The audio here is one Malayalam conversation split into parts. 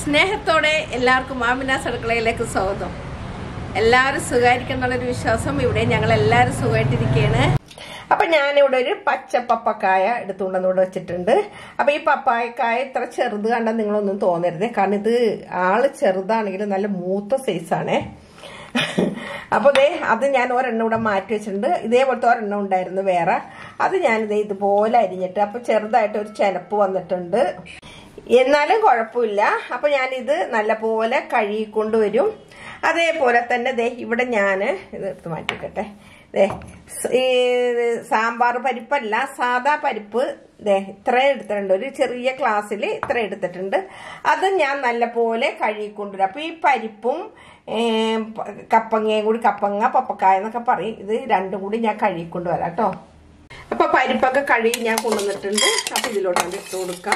സ്നേഹത്തോടെ എല്ലാവർക്കും മാമിനാസ് അടുക്കളയിലേക്ക് സ്വാഗതം എല്ലാവരും സുഖമായിരിക്കുന്നുള്ളൊരു വിശ്വാസം ഇവിടെ ഞങ്ങൾ എല്ലാവരും സുഖമായിട്ടിരിക്കുകയാണ് അപ്പൊ ഞാനിവിടെ ഒരു പച്ച പപ്പക്കായ എടുത്തുകൊണ്ടെന്ന് ഇവിടെ വെച്ചിട്ടുണ്ട് അപ്പൊ ഈ പപ്പായക്കായ ഇത്ര ചെറുത് കണ്ടാൽ നിങ്ങളൊന്നും തോന്നരുത് കാരണം ഇത് ആള് ചെറുതാണെങ്കിലും നല്ല മൂത്ത സൈസാണേ അപ്പൊ ദേ അത് ഞാൻ ഒരെണ്ണം ഇവിടെ മാറ്റി വെച്ചിട്ടുണ്ട് ഇതേപോലത്തെ ഒരെണ്ണം ഉണ്ടായിരുന്നു വേറെ അത് ഞാനിത് ഇതുപോലെ അരിഞ്ഞിട്ട് അപ്പൊ ചെറുതായിട്ട് ഒരു ചെനപ്പ് വന്നിട്ടുണ്ട് എന്നാലും കുഴപ്പമില്ല അപ്പൊ ഞാനിത് നല്ലപോലെ കഴുകിക്കൊണ്ടുവരും അതേപോലെ തന്നെ ദേ ഇവിടെ ഞാൻ ഇത് എടുത്ത് മാറ്റിക്കട്ടെ ദേ ഈ സാമ്പാർ പരിപ്പല്ല സാദാ പരിപ്പ് ദേ ഇത്രയും എടുത്തിട്ടുണ്ട് ഒരു ചെറിയ ക്ലാസ്സിൽ ഇത്ര എടുത്തിട്ടുണ്ട് അത് ഞാൻ നല്ലപോലെ കഴുകിക്കൊണ്ടുവരും അപ്പൊ ഈ പരിപ്പും കപ്പങ്ങയും കൂടി കപ്പങ്ങ പപ്പക്കായ എന്നൊക്കെ പറയും ഇത് രണ്ടും കൂടി ഞാൻ കഴുകിക്കൊണ്ടുവരാം കേട്ടോ അപ്പൊ പരിപ്പൊക്കെ കഴുകി ഞാൻ കൊണ്ടുവന്നിട്ടുണ്ട് അപ്പൊ ഇതിലോട്ട് ഇട്ട് കൊടുക്കാം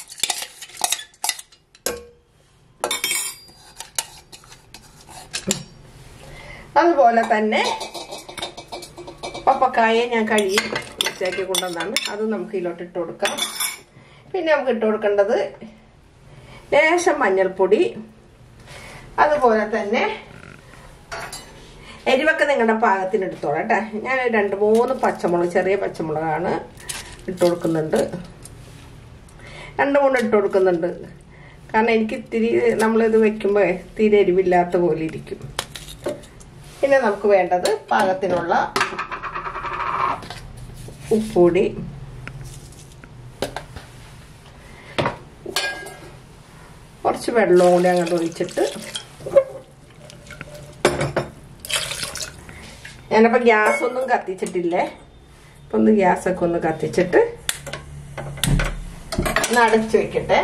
അതുപോലെ തന്നെ പപ്പക്കായ ഞാൻ കഴുകി വൃത്തിയാക്കി കൊണ്ടുവന്നാണ് അത് നമുക്ക് ഇതിലോട്ട് ഇട്ട് കൊടുക്കാം പിന്നെ നമുക്ക് ഇട്ട് കൊടുക്കേണ്ടത് ലേശം മഞ്ഞൾപ്പൊടി അതുപോലെ തന്നെ എരിവൊക്കെ നിങ്ങളുടെ പാകത്തിന് എടുത്തോളാം കേട്ടോ ഞാൻ രണ്ട് മൂന്ന് പച്ചമുളക് ചെറിയ പച്ചമുളകാണ് ഇട്ട് കൊടുക്കുന്നുണ്ട് രണ്ട് മൂന്ന് ഇട്ട് കൊടുക്കുന്നുണ്ട് കാരണം എനിക്ക് ഇത്തിരി നമ്മളിത് വെക്കുമ്പോൾ തീരെ എരിവില്ലാത്ത പോലെ ഇരിക്കും പിന്നെ നമുക്ക് വേണ്ടത് പാകത്തിനുള്ള ഉപ്പുപൊടി കുറച്ച് വെള്ളവും കൂടി അങ്ങോട്ട് ഒഴിച്ചിട്ട് ഞാനപ്പോൾ ഗ്യാസ് ഒന്നും കത്തിച്ചിട്ടില്ലേ അപ്പം ഒന്ന് ഗ്യാസൊക്കെ ഒന്ന് കത്തിച്ചിട്ട് ഒന്ന് അടച്ചു വെക്കട്ടെ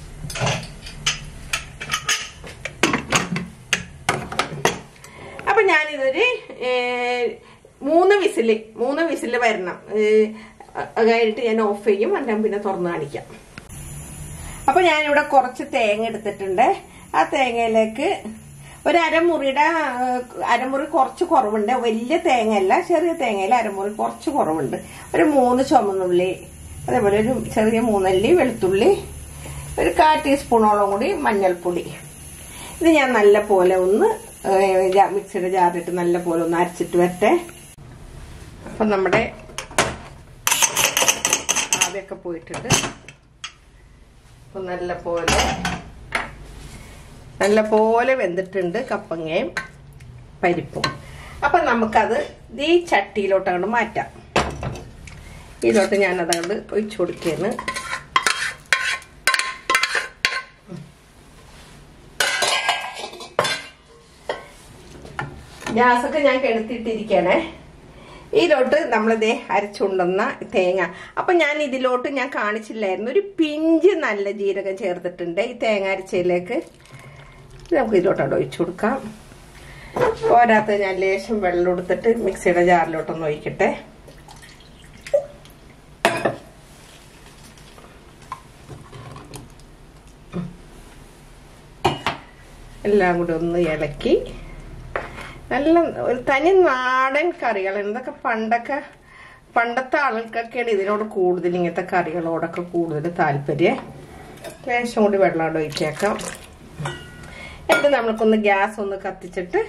അപ്പൊ ഞാനിതൊരു മൂന്ന് വിസില് മൂന്ന് വിസില് വരണം കഴിഞ്ഞിട്ട് ഞാൻ ഓഫ് ചെയ്യും ഞാൻ പിന്നെ തുറന്ന് കാണിക്കാം അപ്പൊ ഞാനിവിടെ കുറച്ച് തേങ്ങ എടുത്തിട്ടുണ്ട് ആ തേങ്ങയിലേക്ക് ഒരു അരമുറിയുടെ അരമുറി കുറച്ച് കുറവുണ്ട് വലിയ തേങ്ങയല്ല ചെറിയ തേങ്ങയിൽ അരമുറി കുറച്ച് കുറവുണ്ട് ഒരു മൂന്ന് ചുമന്നുള്ളി അതേപോലെ ഒരു ചെറിയ മൂന്നല്ലി വെളുത്തുള്ളി ഒരു കാ ടീസ്പൂണോളം കൂടി മഞ്ഞൾപ്പൊടി ഇത് ഞാൻ നല്ല പോലെ ഒന്ന് മിക്സിയുടെ ജാറിട്ട് നല്ല പോലെ ഒന്ന് അരച്ചിട്ട് വരട്ടെ അപ്പൊ നമ്മുടെ ആദ്യമൊക്കെ പോയിട്ടുണ്ട് അപ്പൊ നല്ല പോലെ നല്ല പോലെ വെന്തിട്ടുണ്ട് കപ്പങ്ങയും പരിപ്പും അപ്പൊ നമുക്കത് ഈ ചട്ടിയിലോട്ട് അങ്ങോട്ട് മാറ്റാം ഇതിലോട്ട് ഞാനത് അങ്ങോട്ട് ഒഴിച്ചു കൊടുക്കുകയാണ് ഗ്യാസൊക്കെ ഞാൻ കെടുത്തിട്ടിരിക്കണേ ഇതിലോട്ട് നമ്മളിതേ അരച്ചുണ്ടെന്ന തേങ്ങ അപ്പൊ ഞാൻ ഇതിലോട്ട് ഞാൻ കാണിച്ചില്ലായിരുന്നു ഒരു പിഞ്ച് നല്ല ജീരകം ചേർത്തിട്ടുണ്ട് ഈ തേങ്ങ അരച്ചയിലേക്ക് നമുക്ക് ഇതിലോട്ടോട്ട് ഒഴിച്ചു കൊടുക്കാം പോരാത്ത ഞാൻ ലേശം വെള്ളം എടുത്തിട്ട് മിക്സിയുടെ ജാറിലോട്ടൊന്ന് ഒഴിക്കട്ടെ എല്ലാം കൂടി ഒന്ന് ഇളക്കി നല്ല ഒരു തനി നാടൻ കറികൾ എന്തൊക്കെ പണ്ടൊക്കെ പണ്ടത്തെ ആളുകൾക്കൊക്കെയാണ് ഇതിനോട് കൂടുതൽ ഇങ്ങനത്തെ കറികളോടൊക്കെ കൂടുതൽ താല്പര്യം ലേശം കൂടി വെള്ളം ഒഴിച്ചേക്കാം എന്നിട്ട് നമ്മൾക്കൊന്ന് ഗ്യാസ് ഒന്ന് കത്തിച്ചിട്ട്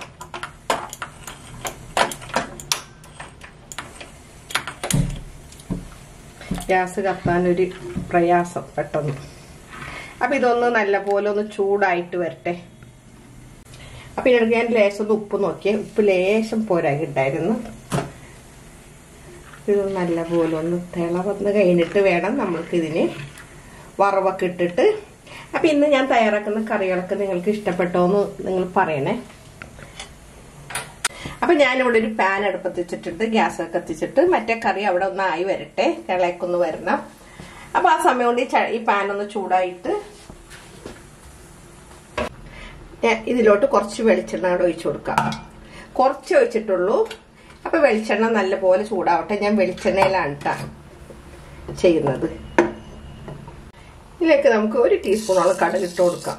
ഗ്യാസ് കത്താനൊരു പ്രയാസം പെട്ടെന്ന് അപ്പം ഇതൊന്ന് നല്ല പോലെ ഒന്ന് ചൂടായിട്ട് വരട്ടെ അപ്പം ഇതിനടുത്ത് ഞാൻ ലേശം ഉപ്പ് നോക്കിയേ ഉപ്പ് ലേശം പോരാകിണ്ടായിരുന്നു ഇത് നല്ല പോലെ ഒന്ന് തിള വന്ന് കഴിഞ്ഞിട്ട് വേണം നമ്മൾക്ക് ഇതിന് വറവൊക്കെ ഇട്ടിട്ട് അപ്പം ഇന്ന് ഞാൻ തയ്യാറാക്കുന്ന കറികളൊക്കെ നിങ്ങൾക്ക് ഇഷ്ടപ്പെട്ടോ എന്ന് നിങ്ങൾ പറയണേ അപ്പം ഞാനിവിടെ ഒരു പാൻ അടുപ്പത്ത് വെച്ചിട്ടുണ്ട് ഗ്യാസ് കത്തിച്ചിട്ട് മറ്റേ കറി അവിടെ ഒന്ന് ആയി വരട്ടെ തിളയൊക്കൊന്ന് വരണം അപ്പം ആ സമയം കൊണ്ട് ഈ പാൻ ഒന്ന് ചൂടായിട്ട് ഇതിലോട്ട് കുറച്ച് വെളിച്ചെണ്ണ അവിടെ ഒഴിച്ചു കൊടുക്കാം കുറച്ച് ഒഴിച്ചിട്ടുള്ളൂ അപ്പൊ വെളിച്ചെണ്ണ നല്ല പോലെ ചൂടാവട്ടെ ഞാൻ വെളിച്ചെണ്ണയിലാണ് കേട്ടാ ചെയ്യുന്നത് ഇതിലേക്ക് നമുക്ക് ഒരു ടീസ്പൂണോളം കടുക് ഇട്ട് കൊടുക്കാം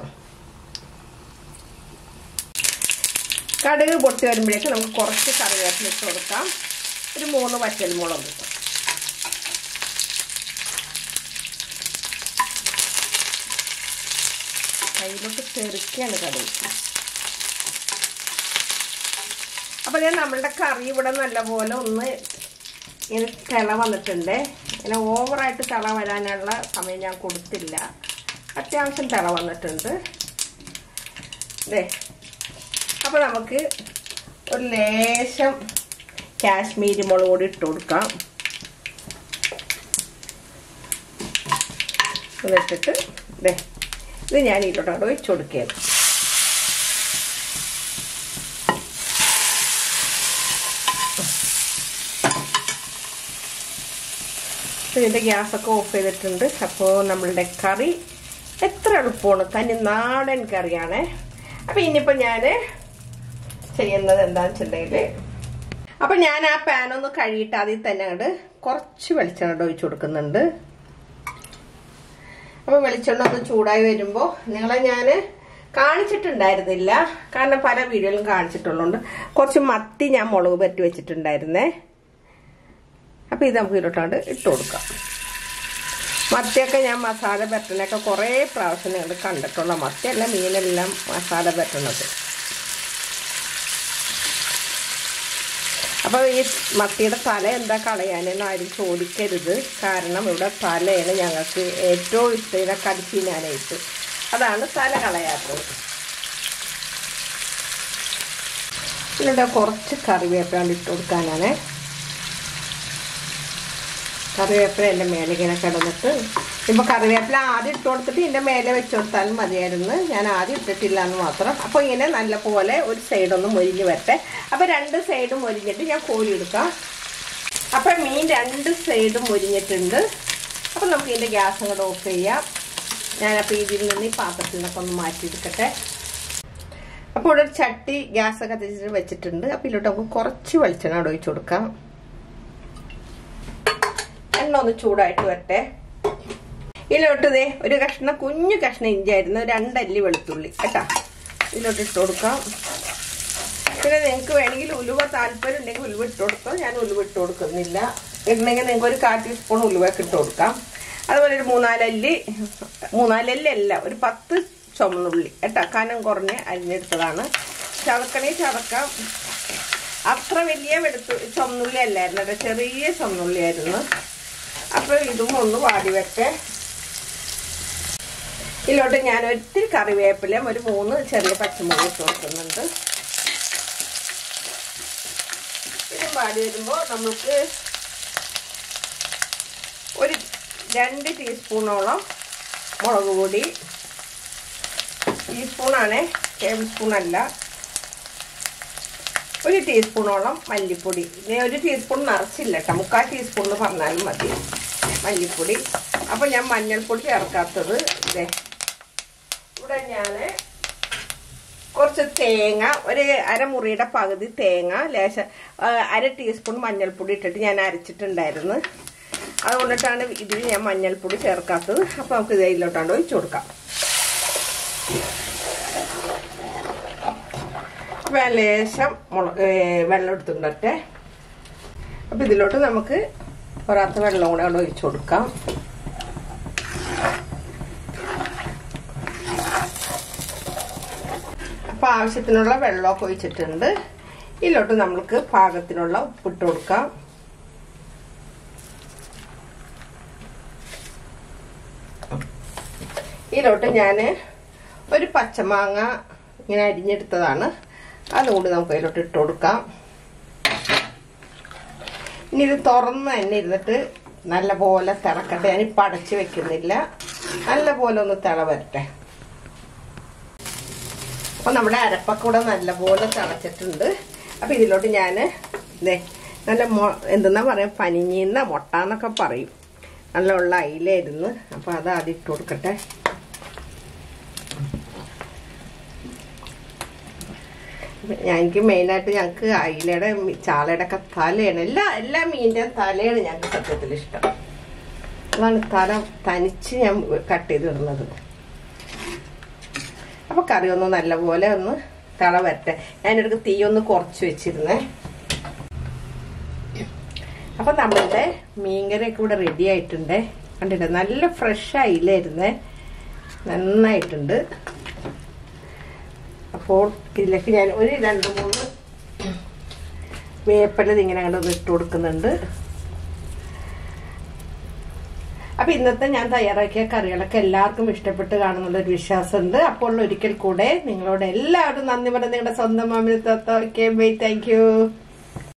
കടുക് പൊട്ടി വരുമ്പോഴേക്ക് നമുക്ക് കുറച്ച് കറിവേപ്പില ഇട്ട് കൊടുക്കാം ഒരു മൂന്ന് വറ്റൽമുളക് കയ്യിലോട്ട് തെറിക്കാണ് കടുക് അപ്പോൾ ഞാൻ നമ്മളുടെ കറി ഇവിടെ നല്ലപോലെ ഒന്ന് ഇങ്ങനെ തിള വന്നിട്ടുണ്ട് ഇങ്ങനെ ഓവറായിട്ട് തിള വരാനുള്ള സമയം ഞാൻ കൊടുത്തില്ല അത്യാവശ്യം തിള വന്നിട്ടുണ്ട് അതെ അപ്പോൾ നമുക്ക് ഒരു ലേശം കാശ്മീരി മുളക് പൊടി ഇട്ട് കൊടുക്കാം ഇതിട്ടിട്ട് ഇതേ ഇത് ഞാൻ ഇതിലോട്ട് ഒഴിച്ചു കൊടുക്കുകയാണ് ഇതിൻ്റെ ഗ്യാസൊക്കെ ഓഫ് ചെയ്തിട്ടുണ്ട് അപ്പോൾ നമ്മളുടെ കറി എത്ര എളുപ്പമാണ് തനി നാടൻ കറിയാണ് അപ്പം ഇനിയിപ്പോൾ ഞാൻ ചെയ്യുന്നത് എന്താണെന്ന് വെച്ചിട്ടുണ്ടെങ്കിൽ അപ്പം ഞാൻ ആ പാൻ ഒന്ന് കഴുകിയിട്ട് അതിൽ തന്നെ അങ്ങോട്ട് കുറച്ച് വെളിച്ചെണ്ണ ഒഴിച്ചു കൊടുക്കുന്നുണ്ട് അപ്പോൾ വെളിച്ചെണ്ണ ഒന്ന് ചൂടായി വരുമ്പോൾ നിങ്ങളെ ഞാൻ കാണിച്ചിട്ടുണ്ടായിരുന്നില്ല കാരണം പല വീഡിയോയിലും കാണിച്ചിട്ടുള്ളതുകൊണ്ട് കുറച്ച് മത്തി ഞാൻ മുളക് പറ്റി വെച്ചിട്ടുണ്ടായിരുന്നേ അപ്പോൾ ഇത് നമുക്ക് ഇതിലോട്ടാണ്ട് ഇട്ട് കൊടുക്കാം മത്തിയൊക്കെ ഞാൻ മസാല പറ്റണൊക്കെ കുറേ പ്രാവശ്യം നിങ്ങൾ കണ്ടിട്ടുള്ള മത്തിയല്ല മീനെല്ലാം മസാല പറ്റണത് അപ്പോൾ ഈ മത്തിയുടെ തല എന്താ കളയാനെന്ന് ആരും ചോദിക്കരുത് കാരണം ഇവിടെ തലയാണ് ഞങ്ങൾക്ക് ഏറ്റവും ഇഷ്ടം ഇതിനെ കടിച്ചിനാനായിട്ട് അതാണ് തല കളയാത്തത് ഇതിൻ്റെ കുറച്ച് കറിവേപ്പിലാണ് ഇട്ട് കൊടുക്കാനാണ് കറിവേപ്പില എൻ്റെ മേലെ ഇങ്ങനെ കിടന്നിട്ട് ഇപ്പോൾ കറിവേപ്പില ആദ്യം ഇട്ട് കൊടുത്തിട്ട് ഇതിൻ്റെ മേലെ വെച്ച് കൊടുത്താലും മതിയായിരുന്നു ഞാൻ ആദ്യം ഇട്ടിട്ടില്ല എന്ന് മാത്രം അപ്പോൾ ഇങ്ങനെ നല്ല പോലെ ഒരു സൈഡൊന്ന് മൊരിഞ്ഞ് വരട്ടെ അപ്പോൾ രണ്ട് സൈഡും മൊരിഞ്ഞിട്ട് ഞാൻ കോരി എടുക്കാം അപ്പോൾ മീൻ രണ്ട് സൈഡും മൊരിഞ്ഞിട്ടുണ്ട് അപ്പോൾ നമുക്ക് ഇതിൻ്റെ ഗ്യാസ് അങ്ങോട്ട് ഓഫ് ചെയ്യാം ഞാനപ്പോൾ ഇതിൽ നിന്ന് ഈ പാത്രത്തിൽ നിന്നൊക്കെ ഒന്ന് മാറ്റിയെടുക്കട്ടെ അപ്പോൾ ഇവിടെ ഒരു ചട്ടി ഗ്യാസ് കത്തിച്ചിട്ട് വെച്ചിട്ടുണ്ട് അപ്പോൾ ഇതിലോട്ട് നമുക്ക് കുറച്ച് വെളിച്ചെണ്ണ അവിടെ ഒഴിച്ചു കൊടുക്കാം എണ്ണ ഒന്ന് ചൂടായിട്ട് വരട്ടെ ഇതിലോട്ട് ദേ ഒരു കഷ്ണം കുഞ്ഞു കഷ്ണം ഇഞ്ചായിരുന്നു രണ്ടല്ലി വെളുത്തുള്ളി കേട്ടാ ഇതിലോട്ട് ഇട്ട് കൊടുക്കാം പിന്നെ നിങ്ങൾക്ക് വേണമെങ്കിൽ ഉലുവ താല്പര്യം ഉണ്ടെങ്കിൽ ഉലുവ ഇട്ട് കൊടുക്കാം ഞാൻ ഉലുവ ഇട്ട് കൊടുക്കുന്നില്ല ഇടണമെങ്കിൽ നിങ്ങൾക്ക് ഒരു കാൽ ടീസ്പൂൺ ഉലുവൊക്കെ ഇട്ട് കൊടുക്കാം അതുപോലെ ഒരു മൂന്നാലല്ലി മൂന്നാലല്ലി അല്ല ഒരു പത്ത് ചുമന്നുള്ളി കേട്ടാ കനം കുറഞ്ഞ് അരിഞ്ഞെടുത്തതാണ് ചതക്കണേ ചതക്കാം അത്ര വലിയ വെളുത്തു ചുമന്നുള്ളി അല്ലായിരുന്നു കേട്ടോ ചെറിയ ചുമന്നുള്ളി ആയിരുന്നു അപ്പോൾ ഇതും ഒന്ന് വാടി വെക്കെ ഇതിലോട്ട് ഞാൻ ഒത്തിരി കറിവേപ്പിലയും ഒരു മൂന്ന് ചെറിയ പച്ചമുളക് ഇട്ട് കൊടുക്കുന്നുണ്ട് ഇതും വാടി വരുമ്പോൾ നമുക്ക് ഒരു രണ്ട് ടീസ്പൂണോളം മുളക് പൊടി ടീസ്പൂണാണ് ടേബിൾ സ്പൂണല്ല ഒരു ടീസ്പൂണോളം മല്ലിപ്പൊടി ഇനി ഒരു ടീസ്പൂൺ നിറച്ചില്ല കേട്ടോ മുക്കാൽ ടീസ്പൂൺ എന്ന് പറഞ്ഞാലും മതി മല്ലിപ്പൊടി അപ്പോൾ ഞാൻ മഞ്ഞൾപ്പൊടി ചേർക്കാത്തത് ഇതേ ഇവിടെ ഞാൻ കുറച്ച് തേങ്ങ ഒരു അരമുറിയുടെ പകുതി തേങ്ങ ലേശ അര ടീസ്പൂൺ മഞ്ഞൾപ്പൊടി ഇട്ടിട്ട് ഞാൻ അരച്ചിട്ടുണ്ടായിരുന്നു അതുകൊണ്ടിട്ടാണ് ഇതിൽ ഞാൻ മഞ്ഞൾപ്പൊടി ചേർക്കാത്തത് അപ്പോൾ നമുക്ക് ഇതിലോട്ടാണ്ട് ഒഴിച്ചു കൊടുക്കാം ലേശം മുളക് വെള്ളം എടുത്തിട്ടുണ്ടട്ടെ അപ്പം ഇതിലോട്ട് നമുക്ക് ഒരാത്ത വെള്ളം കൂടെ അവിടെ ഒഴിച്ചു കൊടുക്കാം അപ്പം ആവശ്യത്തിനുള്ള വെള്ളമൊക്കെ ഒഴിച്ചിട്ടുണ്ട് ഇതിലോട്ട് നമ്മൾക്ക് പാകത്തിനുള്ള ഉപ്പിട്ട് കൊടുക്കാം ഇതിലോട്ട് ഞാൻ ഒരു പച്ചമാങ്ങ ഇങ്ങനെ അരിഞ്ഞെടുത്തതാണ് അതുകൊണ്ട് നമുക്ക് അതിലോട്ട് ഇട്ട് കൊടുക്കാം ഇനി ഇത് തുറന്ന് തന്നെ ഇരുന്നിട്ട് നല്ല പോലെ തിളക്കട്ടെ ഞാനിപ്പോൾ അടച്ച് വെക്കുന്നില്ല നല്ല പോലെ ഒന്ന് തിള വരട്ടെ അപ്പോൾ നമ്മുടെ അരപ്പൊക്കെ കൂടെ നല്ലപോലെ തിളച്ചിട്ടുണ്ട് അപ്പോൾ ഇതിലോട്ട് ഞാൻ ഇതേ നല്ല മൊ എന്തെന്നാ പറയാ പനിഞ്ഞീന്ന മുട്ട എന്നൊക്കെ പറയും നല്ല ഉള്ള അയിലായിരുന്നു അപ്പോൾ അത് ആദ്യം ഇട്ട് കൊടുക്കട്ടെ എനിക്ക് മെയിനായിട്ട് ഞങ്ങൾക്ക് അയിലയുടെ ചാളയുടെ ഒക്കെ തലയാണ് എല്ലാ എല്ലാ മീനിൻ്റെയും തലയാണ് ഞങ്ങൾക്ക് സത്യത്തിൽ ഇഷ്ടം അതാണ് തല തനിച്ച് ഞാൻ കട്ട് ചെയ്ത് ഇടുന്നത് അപ്പോൾ കറി ഒന്ന് നല്ലപോലെ ഒന്ന് തള വരട്ടെ ഞാനെടുക്ക് തീ ഒന്ന് കുറച്ച് വെച്ചിരുന്നേ അപ്പം നമ്മളുടെ മീൻകറിയൊക്കെ ഇവിടെ റെഡി ആയിട്ടുണ്ട് കണ്ടിട്ട് നല്ല ഫ്രഷ് അയിലായിരുന്നേ നന്നായിട്ടുണ്ട് അപ്പോൾ ഇതിലേക്ക് ഞാൻ ഒരു രണ്ട് മൂന്ന് വേപ്പല ഇങ്ങനെ അങ്ങോട്ട് ഇട്ട് കൊടുക്കുന്നുണ്ട് അപ്പൊ ഇന്നത്തെ ഞാൻ തയ്യാറാക്കിയ കറികളൊക്കെ എല്ലാവർക്കും ഇഷ്ടപ്പെട്ട് കാണുന്നുള്ള ഒരു വിശ്വാസമുണ്ട് അപ്പോൾ ഒരിക്കൽ കൂടെ നിങ്ങളോട് എല്ലാവരും നന്ദി പറഞ്ഞ നിങ്ങളുടെ സ്വന്തം മാമിന് തത്ത ഓക്കെ ബൈ താങ്ക് യു